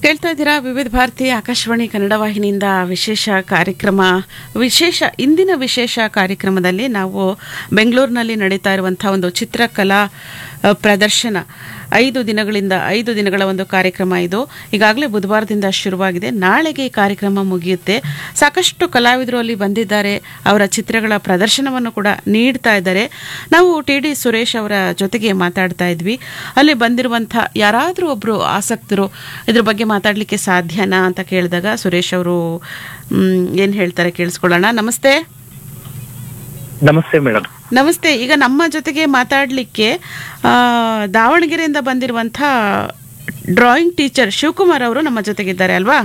ಕೇಳ್ತಾ ಇದ್ದೀರಾ ವಿವಿಧ ಭಾರತಿ ಆಕಾಶವಾಣಿ ಕನ್ನಡ ವಾಹಿನಿಯಿಂದ ವಿಶೇಷ ಕಾರ್ಯಕ್ರಮ ವಿಶೇಷ ಇಂದಿನ ವಿಶೇಷ ಕಾರ್ಯಕ್ರಮದಲ್ಲಿ ನಾವು ಬೆಂಗಳೂರಿನಲ್ಲಿ ನಡೀತಾ ಇರುವಂತಹ ಒಂದು ಚಿತ್ರಕಲಾ ಅ, ಪ್ರದರ್ಶನ ಐದು ದಿನಗಳಿಂದ ಐದು ದಿನಗಳ ಒಂದು ಕಾರ್ಯಕ್ರಮ ಇದು ಈಗಾಗಲೇ ಬುಧವಾರದಿಂದ ಶುರುವಾಗಿದೆ ನಾಳೆಗೆ ಈ ಕಾರ್ಯಕ್ರಮ ಮುಗಿಯುತ್ತೆ ಸಾಕಷ್ಟು ಕಲಾವಿದರು ಅಲ್ಲಿ ಬಂದಿದ್ದಾರೆ ಅವರ ಚಿತ್ರಗಳ ಪ್ರದರ್ಶನವನ್ನು ಕೂಡ ನೀಡ್ತಾ ಇದ್ದಾರೆ ನಾವು ಟಿ ಡಿ ಸುರೇಶ್ ಅವರ ಜೊತೆಗೆ ಮಾತಾಡ್ತಾ ಇದ್ವಿ ಅಲ್ಲಿ ಬಂದಿರುವಂಥ ಯಾರಾದರೂ ಒಬ್ಬರು ಆಸಕ್ತರು ಇದ್ರ ಬಗ್ಗೆ ಮಾತಾಡಲಿಕ್ಕೆ ಸಾಧ್ಯನಾ ಅಂತ ಕೇಳಿದಾಗ ಸುರೇಶ್ ಅವರು ಏನು ಹೇಳ್ತಾರೆ ಕೇಳಿಸ್ಕೊಳ್ಳೋಣ ನಮಸ್ತೆ ನಮಸ್ತೆ ಮೇಡಮ್ ನಮಸ್ತೆ ಈಗ ನಮ್ಮ ಜೊತೆಗೆ ಮಾತಾಡಲಿಕ್ಕೆ ದಾವಣಗೆರೆಯಿಂದ ಬಂದಿರುವಂಥ ಡ್ರಾಯಿಂಗ್ ಟೀಚರ್ ಶಿವಕುಮಾರ್ ಅವರು ನಮ್ಮ ಜೊತೆಗಿದ್ದಾರೆ ಅಲ್ವಾ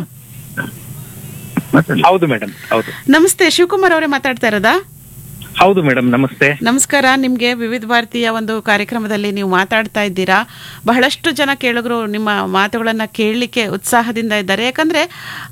ಹೌದು ಮೇಡಮ್ ಹೌದು ನಮಸ್ತೆ ಶಿವಕುಮಾರ್ ಅವರೇ ಮಾತಾಡ್ತಾ ಇರೋದಾ ಹೌದು ಮೇಡಮ್ ನಮಸ್ತೆ ನಮಸ್ಕಾರ ನಿಮಗೆ ವಿವಿಧ ಭಾರತೀಯ ಒಂದು ಕಾರ್ಯಕ್ರಮದಲ್ಲಿ ನೀವು ಮಾತಾಡ್ತಾ ಇದ್ದೀರಾ ಬಹಳಷ್ಟು ಜನ ಕೇಳಿದ್ರು ನಿಮ್ಮ ಮಾತುಗಳನ್ನು ಕೇಳಲಿಕ್ಕೆ ಉತ್ಸಾಹದಿಂದ ಇದ್ದಾರೆ ಯಾಕಂದರೆ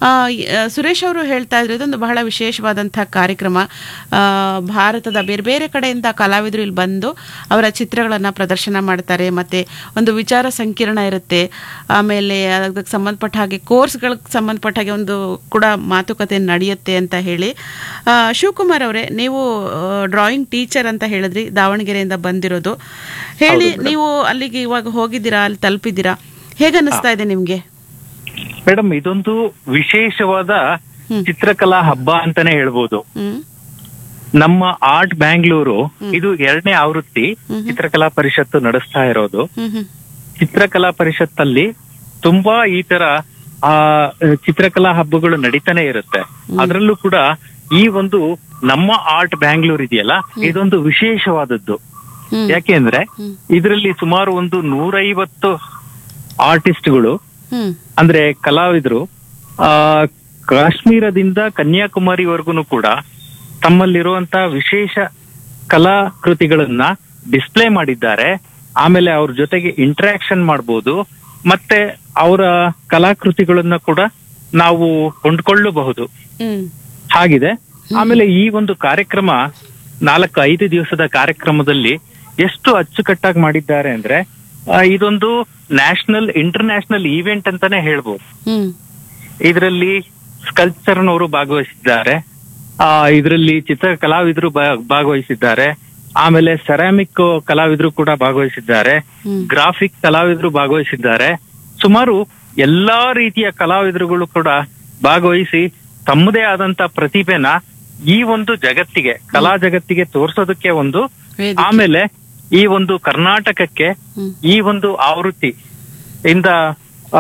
ಸುರೇಶ್ ಅವರು ಹೇಳ್ತಾ ಇದ್ರು ಇದೊಂದು ಬಹಳ ವಿಶೇಷವಾದಂಥ ಕಾರ್ಯಕ್ರಮ ಆ, ಭಾರತದ ಬೇರೆ ಬೇರೆ ಕಡೆಯಿಂದ ಕಲಾವಿದರು ಇಲ್ಲಿ ಬಂದು ಅವರ ಚಿತ್ರಗಳನ್ನು ಪ್ರದರ್ಶನ ಮಾಡ್ತಾರೆ ಮತ್ತು ಒಂದು ವಿಚಾರ ಸಂಕಿರಣ ಇರುತ್ತೆ ಆಮೇಲೆ ಅದಕ್ಕೆ ಸಂಬಂಧಪಟ್ಟ ಹಾಗೆ ಕೋರ್ಸ್ಗಳಿಗೆ ಸಂಬಂಧಪಟ್ಟ ಹಾಗೆ ಒಂದು ಕೂಡ ಮಾತುಕತೆ ನಡೆಯುತ್ತೆ ಅಂತ ಹೇಳಿ ಆ, ಶಿವಕುಮಾರ್ ಅವರೇ ನೀವು ಡ್ರಾಯಿಂಗ್ ಟೀಚರ್ ಅಂತ ಹೇಳಿದ್ರಿ ದಾವಣಗೆರೆಯಿಂದ ಬಂದಿರೋದು ಹೇಳಿ ನೀವು ಅಲ್ಲಿಗೆ ಇವಾಗ ಹೋಗಿದ್ದೀರಾ ಅಲ್ಲಿ ತಲುಪಿದ್ದೀರಾ ಹೇಗೆ ಅನ್ನಿಸ್ತಾ ಇದೆ ನಿಮ್ಗೆ ಮೇಡಮ್ ಇದೊಂದು ವಿಶೇಷವಾದ ಹ್ಮ್. ಚಿತ್ರಕಲಾ ಹಬ್ಬ ಅಂತಾನೆ ಹೇಳ್ಬೋದು ಹ್ಮ್ ನಮ್ಮ ಆರ್ಟ್ ಬ್ಯಾಂಗ್ಳೂರು ಇದು ಎರಡನೇ ಆವೃತ್ತಿ ಚಿತ್ರಕಲಾ ಪರಿಷತ್ತು ನಡೆಸ್ತಾ ಇರೋದು ಹ್ಮ್ ಹ್ಮ್ ಚಿತ್ರಕಲಾ ಪರಿಷತ್ತಲ್ಲಿ ತುಂಬಾ ಈ ತರ ಆ ಚಿತ್ರಕಲಾ ಹಬ್ಬಗಳು ನಡೀತಾನೆ ಇರುತ್ತೆ ಅದರಲ್ಲೂ ಕೂಡ ಈ ಒಂದು ನಮ್ಮ ಆರ್ಟ್ ಬ್ಯಾಂಗ್ಳೂರ್ ಇದೆಯಲ್ಲ ಇದೊಂದು ವಿಶೇಷವಾದದ್ದು ಹ್ಮ್ ಯಾಕೆಂದ್ರೆ ಹ್ಮ್. ಇದರಲ್ಲಿ ಸುಮಾರು ಒಂದು ನೂರೈವತ್ತು ಆರ್ಟಿಸ್ಟ್ಗಳು ಹ್ಮ್ ಅಂದ್ರೆ ಕಲಾವಿದರು ಆ ಕಾಶ್ಮೀರದಿಂದ ಕನ್ಯಾಕುಮಾರಿವರೆಗೂ ಕೂಡ ತಮ್ಮಲ್ಲಿರುವಂತ ವಿಶೇಷ ಕಲಾಕೃತಿಗಳನ್ನ ಡಿಸ್ಪ್ಲೇ ಮಾಡಿದ್ದಾರೆ ಆಮೇಲೆ ಅವ್ರ ಜೊತೆಗೆ ಇಂಟ್ರಾಕ್ಷನ್ ಮಾಡ್ಬೋದು ಮತ್ತೆ ಅವರ ಕಲಾಕೃತಿಗಳನ್ನ ಕೂಡ ನಾವು ಕೊಂಡ್ಕೊಳ್ಳಬಹುದು ಹ್ಮ್ ಹಾಗಿದೆ ಆಮೇಲೆ ಈ ಒಂದು ಕಾರ್ಯಕ್ರಮ ನಾಲ್ಕು ಐದು ದಿವಸದ ಕಾರ್ಯಕ್ರಮದಲ್ಲಿ ಎಷ್ಟು ಅಚ್ಚುಕಟ್ಟಾಗಿ ಮಾಡಿದ್ದಾರೆ ಅಂದ್ರೆ ಆ, ಇದೊಂದು ನ್ಯಾಷನಲ್ ಇಂಟರ್ನ್ಯಾಷನಲ್ ಈವೆಂಟ್ ಅಂತಾನೆ ಹೇಳ್ಬೋದು ಹ್ಮ್ ಇದರಲ್ಲಿ ಸ್ಕಲ್ಪ್ಚರ್ನವರು ಭಾಗವಹಿಸಿದ್ದಾರೆ ಆ ಇದರಲ್ಲಿ ಚಿತ್ರ ಕಲಾವಿದರು ಭಾ- ಭಾಗವಹಿಸಿದ್ದಾರೆ ಆಮೇಲೆ ಸೆರಾಮಿಕ್ ಕಲಾವಿದರು ಕೂಡ ಭಾಗವಹಿಸಿದ್ದಾರೆ ಹ್ಮ್. ಗ್ರಾಫಿಕ್ ಕಲಾವಿದರು ಭಾಗವಹಿಸಿದ್ದಾರೆ ಸುಮಾರು ಎಲ್ಲಾ ರೀತಿಯ ಕಲಾವಿದರುಗಳು ಕೂಡ ಭಾಗವಹಿಸಿ ತಮ್ಮದೇ ಆದಂತ ಪ್ರತಿಭೆನ ಈ ಒಂದು ಜಗತ್ತಿಗೆ ಕಲಾ ಜಗತ್ತಿಗೆ ತೋರ್ಸೋದಕ್ಕೆ ಒಂದು ವೇದಿಕೆ. ಆಮೇಲೆ ಈ ಒಂದು ಕರ್ನಾಟಕಕ್ಕೆ ಹ್ಮ್. ಈ ಒಂದು ಆವೃತ್ತಿ ಇಂದ ಆ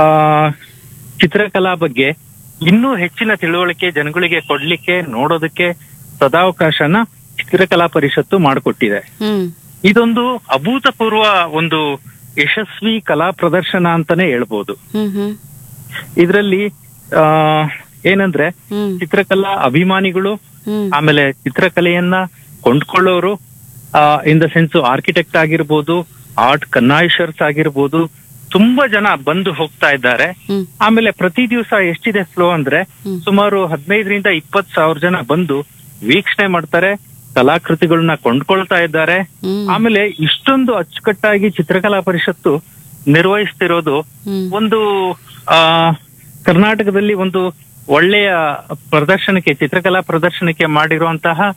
ಚಿತ್ರಕಲಾ ಬಗ್ಗೆ ಇನ್ನೂ ಹೆಚ್ಚಿನ ತಿಳುವಳಿಕೆ ಜನಗಳಿಗೆ ಕೊಡ್ಲಿಕ್ಕೆ ನೋಡೋದಕ್ಕೆ ಸದಾವಕಾಶನ ಚಿತ್ರಕಲಾ ಪರಿಷತ್ತು ಮಾಡಿಕೊಟ್ಟಿದೆ ಹ್ಮ್ ಇದೊಂದು ಅಭೂತಪೂರ್ವ ಒಂದು ಯಶಸ್ವಿ ಕಲಾ ಪ್ರದರ್ಶನ ಅಂತಾನೆ ಹೇಳ್ಬೋದು ಹ್ಮ್ ಹ್ಮ್ ಇದರಲ್ಲಿ ಆ ಏನಂದ್ರೆ ಹ್ಮ್ ಚಿತ್ರಕಲಾ ಅಭಿಮಾನಿಗಳು ಹ್ಮ್ ಆಮೇಲೆ ಚಿತ್ರಕಲೆಯನ್ನ ಕೊಂಡ್ಕೊಳ್ಳೋರು ಇನ್ ದ ಸೆನ್ಸ್ ಆರ್ಕಿಟೆಕ್ಟ್ ಆಗಿರ್ಬೋದು ಆರ್ಟ್ ಕನ್ನಾಯಿಷರ್ಸ್ ಆಗಿರ್ಬೋದು ತುಂಬಾ ಜನ ಬಂದು ಹೋಗ್ತಾ ಇದ್ದಾರೆ ಹ್ಮ್ ಆಮೇಲೆ ಪ್ರತಿ ದಿವಸ ಎಷ್ಟಿದೆ ಫ್ಲೋ ಅಂದ್ರೆ ಹ್ಮ್. ಸುಮಾರು ಹದಿನೈದರಿಂದ ಇಪ್ಪತ್ ಸಾವಿರ ಜನ ಬಂದು ವೀಕ್ಷಣೆ ಮಾಡ್ತಾರೆ ಕಲಾಕೃತಿಗಳನ್ನ ಕೊಂಡ್ಕೊಳ್ತಾ ಇದ್ದಾರೆ ಹ್ಮ್ ಆಮೇಲೆ ಇಷ್ಟೊಂದು ಅಚ್ಚುಕಟ್ಟಾಗಿ ಚಿತ್ರಕಲಾ ಪರಿಷತ್ತು ನಿರ್ವಹಿಸ್ತಿರೋದು ಹ್ಮ್ ಒಂದು ಆ ಕರ್ನಾಟಕದಲ್ಲಿ ಒಂದು ಒಳ್ಳೆಯ ಪ್ರದರ್ಶನಕ್ಕೆ ಚಿತ್ರಕಲಾ ಪ್ರದರ್ಶನಕ್ಕೆ ಮಾಡಿರುವಂತಹ